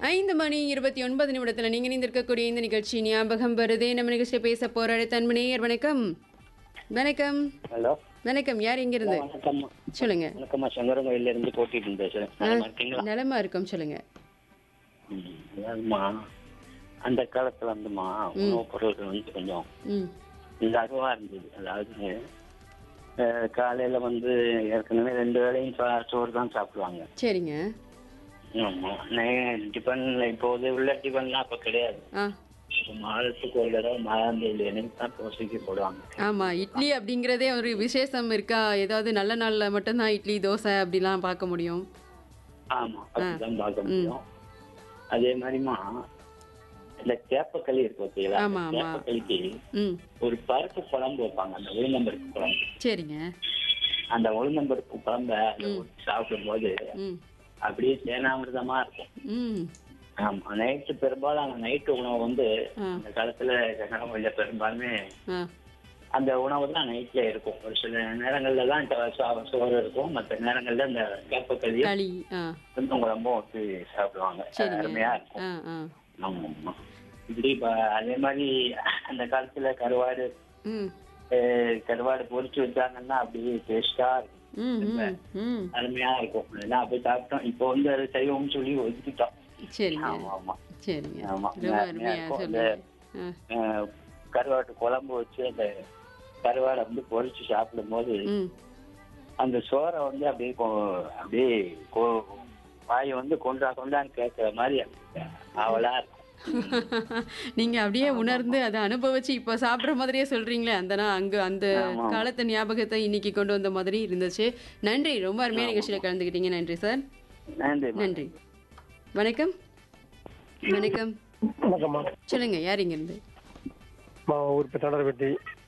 ஐந்து மணி இருபத்தி ஒன்பது நிமிடத்தில் நீங்கள் இணைந்திருக்கக்கூடிய இந்த நிகழ்ச்சி ஞாபகம் வருதே நம்ம நிகழ்ச்சியை பேச போற அடுத்த நேயர் வணக்கம் வணக்கம் ஹலோ வணக்கம் யார் இங்கிருந்து வணக்கம்மா சொல்லுங்க வணக்கம்மா சங்கரங்கோயில இருந்து போட்டிட்டு பேசுறேன் நலமா இருக்கீங்களா நலமா இருக்கும் சொல்லுங்க ம், அதாவதுமா அந்த காலத்துல வந்துமா உணவுப் பொருட்கள் வந்து கொஞ்சம் ம் இதாகவா இருந்தது அதாவது அஹ், காலையில வந்து ஏற்கனவே ரெண்டு வேளையும் சா- சோறு தான் சாப்பிடுவாங்க சரிங்க ஆமா நே- டிஃபன்ல இப்போது உள்ள டிஃபன்லாம் அப்ப கிடையாது ஆ இப்ப மாதத்துக்கு ஒரு தடவை மாதாந்தியில் எனக்கு தான் தோசைக்கு போடுவாங்க ஆமா இட்லி அப்படிங்கிறதே ஒரு விசேஷம் இருக்கா ஏதாவது நல்ல நாள்ல மட்டும்தான் இட்லி தோசை அப்படிலாம் பார்க்க முடியும் ஆமா அப்படிதான் பார்க்க முடியும் அதே மாதிரிமா இந்த கேப்பக்களி இருக்கு பார்த்தீங்களா ஆமா, ஆமா. கேப்பக்களிக்கு ம் ஒரு பருப்பு குழம்பு வைப்பாங்க அந்த உளுந்தம்பருப்பு குழம்பு சரிங்க அந்த உளுந்தம்பருப்பு குழம்ப அதுல ஊத்தி சாப்பிடும்போது ம் அப்படியே சேனாமிர்தமா இருக்கும் ம் ஆமா நைட்டு பெரும்பாலும் அந்த நைட்டு உணவு வந்து ஆ. அந்த காலத்துல கனவுல பெரும்பாலுமே ஆ அந்த உணவு தான் நைட்ல இருக்கும் ஒரு சில நேரங்கள்ல தான் இந்த சோ- சோறு இருக்கும் மற்ற நேரங்கள்ல இந்த கேப்பக்களியும் களி ஆ குந்தம் குழம்பும் ஊற்றி சாப்பிடுவாங்க சரிங்க அருமையா இருக்கும் ஆ ஆ ஆமா ஆமா இப்படி இப்ப அதே மாதிரி அந்த காலத்துல கருவாடு ம் அஹ், கருவாடு பொரிச்சு வச்சாங்கன்னா அப்படியே டேஸ்டா இருக்கும் ம் ம் ம் அருமையா இருக்கும் எல்லாம் அப்படி சாப்பிட்டோம் இப்போ வந்து அது சைவம்னு சொல்லி ஒதுக்கிட்டோம் சரிங்க ஆமா ஆமா சரிங்க ஆமா. ரொம்ப அருமையா அருமையா இருக்கும். சொல்லுங்க ஆ அஹ், கருவாட்டு குழம்பு வச்சு அந்த கருவாடை வந்து பொரிச்சு சாப்பிடும் போது ம் அந்த சோறை வந்து அப்படியே கொ- அப்படியே கொ- வாயை வந்து கொண்டா கொண்டான்னு கேட்கிற மாதிரி அவளா இருக்கும் நீங்க அப்படியே உணர்ந்து அதை அனுபவிச்சு இப்ப சாப்பிடுற மாதிரியே சொல்றீங்களே அந்த நான் அங்க அந்த ஆமா. காலத்து ஞாபகத்தை இன்னைக்கு கொண்டு வந்த மாதிரி இருந்துச்சு நன்றி ரொம்ப அருமையா நிகழ்ச்சியில கலந்துக்கிட்டீங்க நன்றி சார் நன்றி நன்றி வணக்கம் வணக்கம் வணக்கம்மா சொல்லுங்க யார் இங்க இருந்து நான் ஊர் பெத்தாண்டர்பட்டி